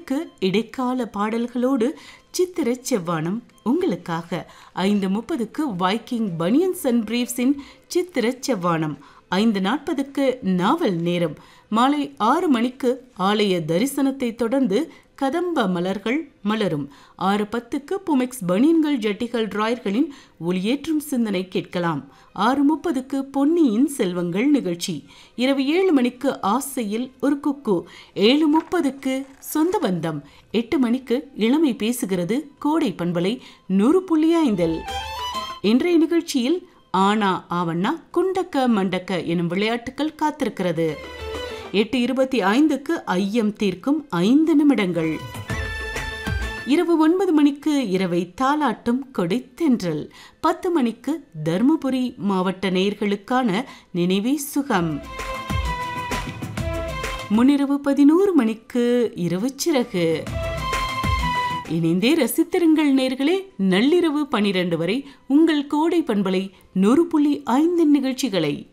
மணிக்கு இடைக்கால பாடல்களோடு சித்திர செவ்வானம் உங்களுக்காக ஐந்து முப்பதுக்கு வைக்கிங் பனியன்ஸ் அண்ட் பிரீவ்ஸின் சித்திர செவ்வானம் ஐந்து நாற்பதுக்கு நாவல் நேரம் மாலை ஆறு மணிக்கு ஆலய தரிசனத்தை தொடர்ந்து கதம்ப மலர்கள் மலரும் ஆறு பத்துக்கு புமெக்ஸ் பனியன்கள் ஜட்டிகள் டிராயர்களின் ஒளியேற்றும் சிந்தனை கேட்கலாம் ஆறு முப்பதுக்கு பொன்னியின் செல்வங்கள் நிகழ்ச்சி இரவு ஏழு மணிக்கு ஆசையில் ஒரு குக்கு ஏழு முப்பதுக்கு சொந்த பந்தம் எட்டு மணிக்கு இளமை பேசுகிறது கோடை பண்பலை நூறு புள்ளி ஐந்தில் இன்றைய நிகழ்ச்சியில் ஆனா ஆவண்ணா குண்டக்க மண்டக்க எனும் விளையாட்டுகள் காத்திருக்கிறது எட்டு இருபத்தி ஐந்துக்கு ஐயம் தீர்க்கும் ஐந்து நிமிடங்கள் இரவு ஒன்பது மணிக்கு இரவை தாலாட்டும் கொடைத்தென்றல் பத்து மணிக்கு தருமபுரி மாவட்ட நேயர்களுக்கான நினைவே சுகம் முன்னிரவு பதினோரு மணிக்கு இரவு சிறகு இணைந்தே ரசித்திருங்கள் நேர்களே நள்ளிரவு பனிரெண்டு வரை உங்கள் கோடை பண்பலை நூறு புள்ளி ஐந்து நிகழ்ச்சிகளை